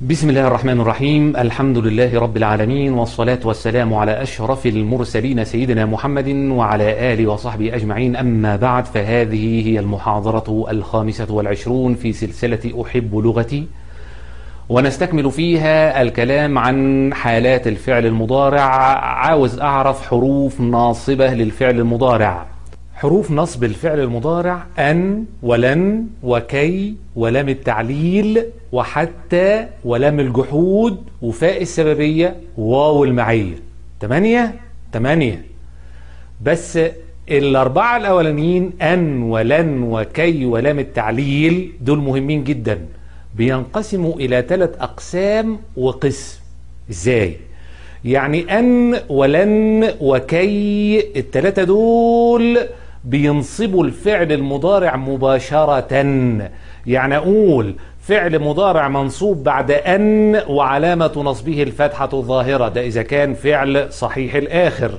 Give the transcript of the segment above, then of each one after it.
بسم الله الرحمن الرحيم الحمد لله رب العالمين والصلاة والسلام على أشرف المرسلين سيدنا محمد وعلى آله وصحبه أجمعين أما بعد فهذه هي المحاضرة الخامسة والعشرون في سلسلة أحب لغتي ونستكمل فيها الكلام عن حالات الفعل المضارع عاوز أعرف حروف ناصبة للفعل المضارع حروف نصب الفعل المضارع أن ولن وكي ولام التعليل وحتى ولام الجحود وفاء السببية واو المعية تمانية تمانية بس الأربعة الأولانيين أن ولن وكي ولام التعليل دول مهمين جدا بينقسموا إلى ثلاث أقسام وقسم إزاي؟ يعني أن ولن وكي الثلاثة دول بينصبوا الفعل المضارع مباشرة يعني أقول فعل مضارع منصوب بعد أن وعلامة نصبه الفتحة الظاهرة ده إذا كان فعل صحيح الآخر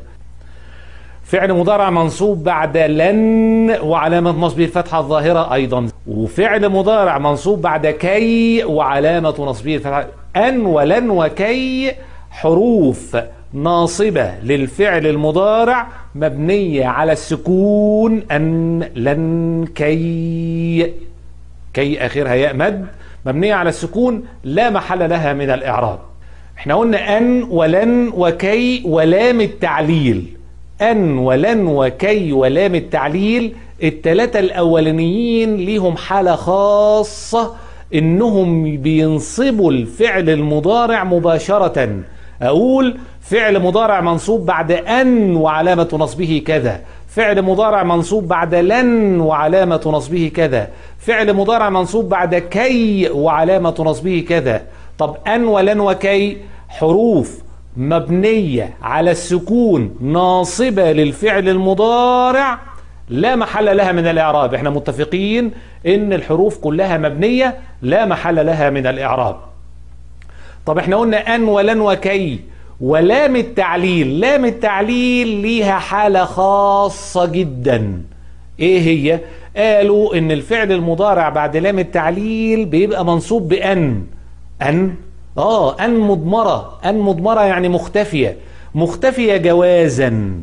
فعل مضارع منصوب بعد لن وعلامة نصبه الفتحة الظاهرة أيضا وفعل مضارع منصوب بعد كي وعلامة نصبه الفتحة أن ولن وكي حروف ناصبة للفعل المضارع مبنية على السكون أن لن كي كي آخرها ياء مد مبنية على السكون لا محل لها من الإعراب احنا قلنا أن ولن وكي ولام التعليل أن ولن وكي ولام التعليل التلاتة الأولانيين ليهم حالة خاصة إنهم بينصبوا الفعل المضارع مباشرة أقول فعل مضارع منصوب بعد أن وعلامة نصبه كذا فعل مضارع منصوب بعد لن وعلامة نصبه كذا فعل مضارع منصوب بعد كي وعلامة نصبه كذا طب أن ولن وكي حروف مبنية على السكون ناصبة للفعل المضارع لا محل لها من الإعراب احنا متفقين ان الحروف كلها مبنية لا محل لها من الإعراب طب احنا قلنا أن ولن وكي ولام التعليل لام التعليل ليها حالة خاصة جدا ايه هي قالوا ان الفعل المضارع بعد لام التعليل بيبقى منصوب بأن أن اه أن مضمرة أن مضمرة يعني مختفية مختفية جوازا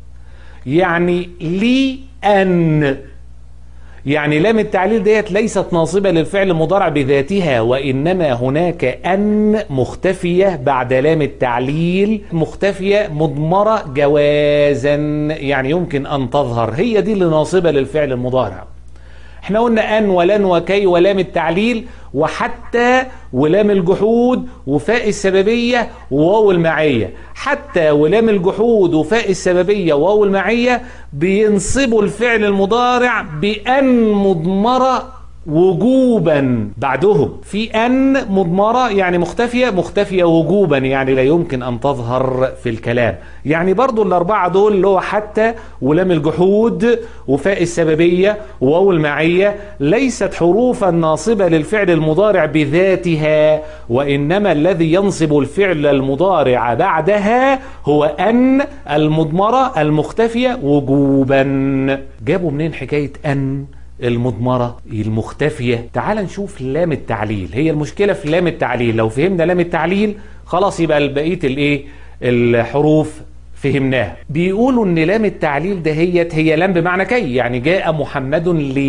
يعني لي أن يعني لام التعليل ديت ليست ناصبة للفعل المضارع بذاتها وإنما هناك أن مختفية بعد لام التعليل مختفية مضمرة جوازا يعني يمكن أن تظهر هي دي اللي ناصبة للفعل المضارع احنا قلنا أن ولن وكي ولام التعليل وحتى ولام الجحود وفاء السببية وواو المعية حتى ولام الجحود وفاء السببية وواو المعية بينصبوا الفعل المضارع بأن مضمرة وجوبا بعدهم في أن مضمرة يعني مختفية مختفية وجوبا يعني لا يمكن أن تظهر في الكلام يعني برضو الأربعة دول اللي هو حتى ولام الجحود وفاء السببية وواو المعية ليست حروفا ناصبة للفعل المضارع بذاتها وإنما الذي ينصب الفعل المضارع بعدها هو أن المضمرة المختفية وجوبا جابوا منين حكاية أن المضمرة المختفية تعال نشوف لام التعليل هي المشكلة في لام التعليل لو فهمنا لام التعليل خلاص يبقى بقية الايه الحروف فهمناها بيقولوا ان لام التعليل دهيت هي لام بمعنى كي يعني جاء محمد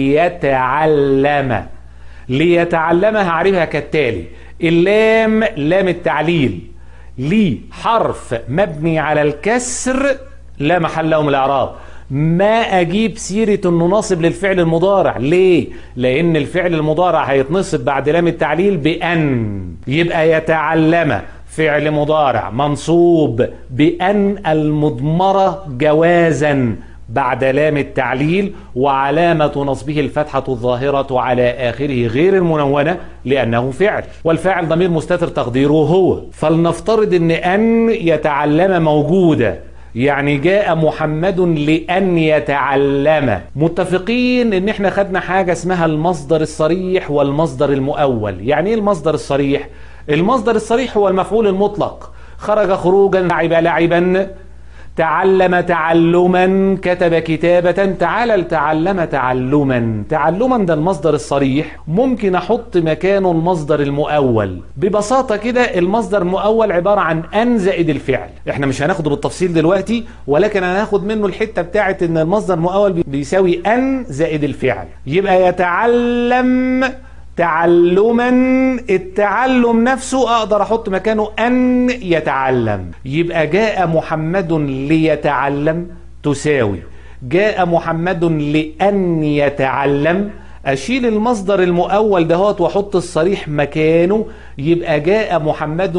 ليتعلم ليتعلمها عارفها كالتالي اللام لام التعليل لي حرف مبني على الكسر لا محل له من الاعراب ما اجيب سيرة انه ناصب للفعل المضارع ليه لان الفعل المضارع هيتنصب بعد لام التعليل بان يبقى يتعلم فعل مضارع منصوب بان المضمرة جوازا بعد لام التعليل وعلامة نصبه الفتحة الظاهرة على آخره غير المنونة لأنه فعل والفاعل ضمير مستتر تقديره هو فلنفترض أن أن يتعلم موجودة يعني جاء محمد لأن يتعلم متفقين ان احنا خدنا حاجة اسمها المصدر الصريح والمصدر المؤول يعني ايه المصدر الصريح المصدر الصريح هو المفعول المطلق خرج خروجا لعب لعبا تعلم تعلما كتب كتابة تعالى تعلم تعلما تعلما ده المصدر الصريح ممكن احط مكانه المصدر المؤول ببساطة كده المصدر المؤول عبارة عن ان زائد الفعل احنا مش هناخده بالتفصيل دلوقتي ولكن هناخد منه الحتة بتاعت ان المصدر المؤول بيساوي ان زائد الفعل يبقى يتعلم تعلما التعلم نفسه اقدر احط مكانه ان يتعلم يبقى جاء محمد ليتعلم تساوي جاء محمد لان يتعلم اشيل المصدر المؤول دهوت واحط الصريح مكانه يبقى جاء محمد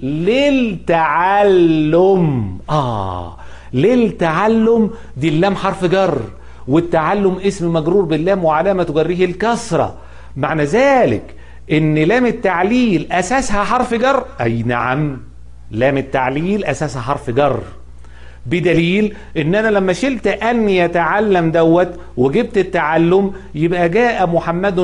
للتعلم اه للتعلم دي اللام حرف جر والتعلم اسم مجرور باللام وعلامه جره الكسره معنى ذلك ان لام التعليل اساسها حرف جر اي نعم لام التعليل اساسها حرف جر بدليل ان انا لما شلت ان يتعلم دوت وجبت التعلم يبقى جاء محمد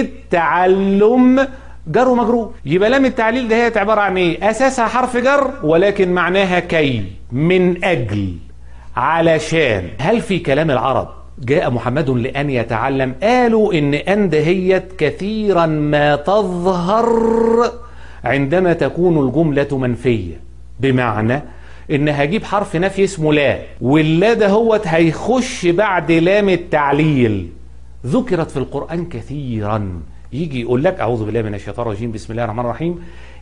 للتعلم جر ومجرور يبقى لام التعليل ده هي عباره عن ايه اساسها حرف جر ولكن معناها كي من اجل علشان هل في كلام العرب جاء محمد لأن يتعلم قالوا إن أن دهيت كثيرا ما تظهر عندما تكون الجملة منفية بمعنى إن هجيب حرف نفي اسمه لا واللا دهوت هيخش بعد لام التعليل ذكرت في القرآن كثيرا يجي يقول لك أعوذ بالله من الشيطان الرجيم بسم الله الرحمن الرحيم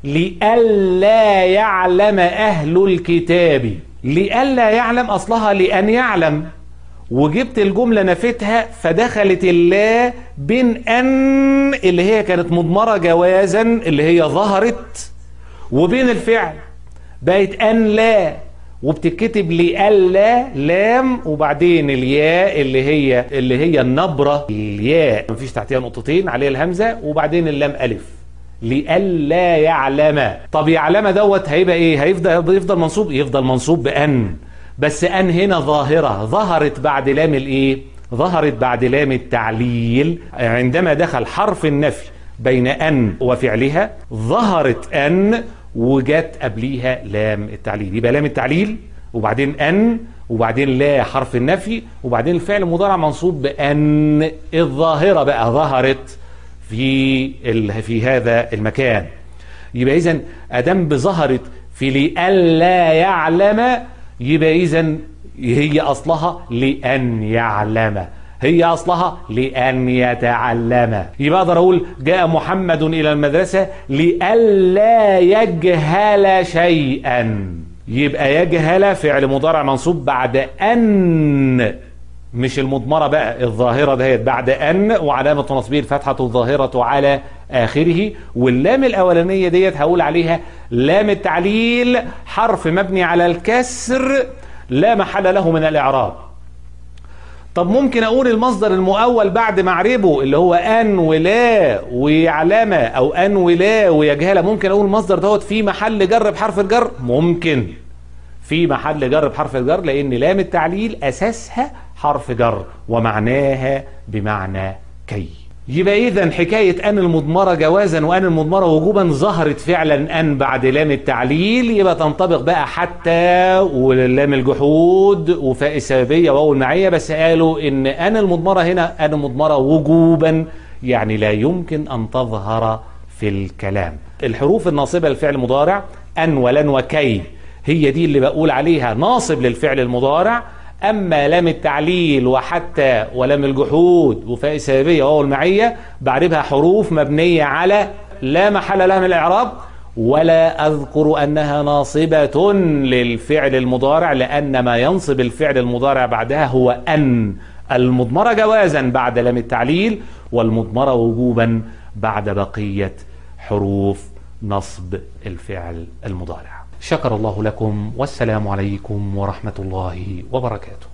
لئلا يعلم أهل الكتاب لئلا يعلم أصلها لأن يعلم وجبت الجملة نفتها فدخلت اللا بين أن اللي هي كانت مضمرة جوازا اللي هي ظهرت وبين الفعل بقت أن لا وبتتكتب لألا لام وبعدين الياء اللي هي اللي هي النبرة الياء مفيش تحتها نقطتين عليها الهمزة وبعدين اللام ألف لألا يعلم طب يعلم دوت هيبقى ايه هيفضل يفضل منصوب يفضل منصوب بأن بس أن هنا ظاهرة ظهرت بعد لام الايه ظهرت بعد لام التعليل عندما دخل حرف النفي بين أن وفعلها ظهرت أن وجت قبليها لام التعليل يبقى لام التعليل وبعدين أن وبعدين لا حرف النفي وبعدين الفعل المضارع منصوب بأن الظاهرة بقى ظهرت في في هذا المكان يبقى إذا أدم بظهرت في لألا يعلم يبقى إذا هي أصلها لأن يعلم هي أصلها لأن يتعلم يبقى أقدر أقول جاء محمد إلى المدرسة لألا يجهل شيئا يبقى يجهل فعل مضارع منصوب بعد أن مش المضمرة بقى الظاهرة دهيت بعد أن وعلامة نصبه الفتحة الظاهرة على آخره واللام الأولانية ديت هقول عليها لام التعليل حرف مبني على الكسر لا محل له من الإعراب طب ممكن أقول المصدر المؤول بعد معربه اللي هو أن ولا وعلامة أو أن ولا ويجهل ممكن أقول المصدر دوت في محل جر بحرف الجر ممكن في محل جر بحرف الجر لأن لام التعليل أساسها حرف جر ومعناها بمعنى كي يبقى إذا حكاية أن المضمرة جوازا وأن المضمرة وجوبا ظهرت فعلا أن بعد لام التعليل يبقى تنطبق بقى حتى ولام الجحود وفاء السببية واو المعية بس قالوا إن أن المضمرة هنا أن المضمرة وجوبا يعني لا يمكن أن تظهر في الكلام الحروف الناصبة للفعل المضارع أن ولن وكي هي دي اللي بقول عليها ناصب للفعل المضارع أما لام التعليل وحتى ولام الجحود وفاء السببية وهو المعية بعربها حروف مبنية على لا محل لها من الإعراب ولا أذكر أنها ناصبة للفعل المضارع لأن ما ينصب الفعل المضارع بعدها هو أن المضمرة جوازا بعد لام التعليل والمضمرة وجوبا بعد بقية حروف نصب الفعل المضارع شكر الله لكم والسلام عليكم ورحمة الله وبركاته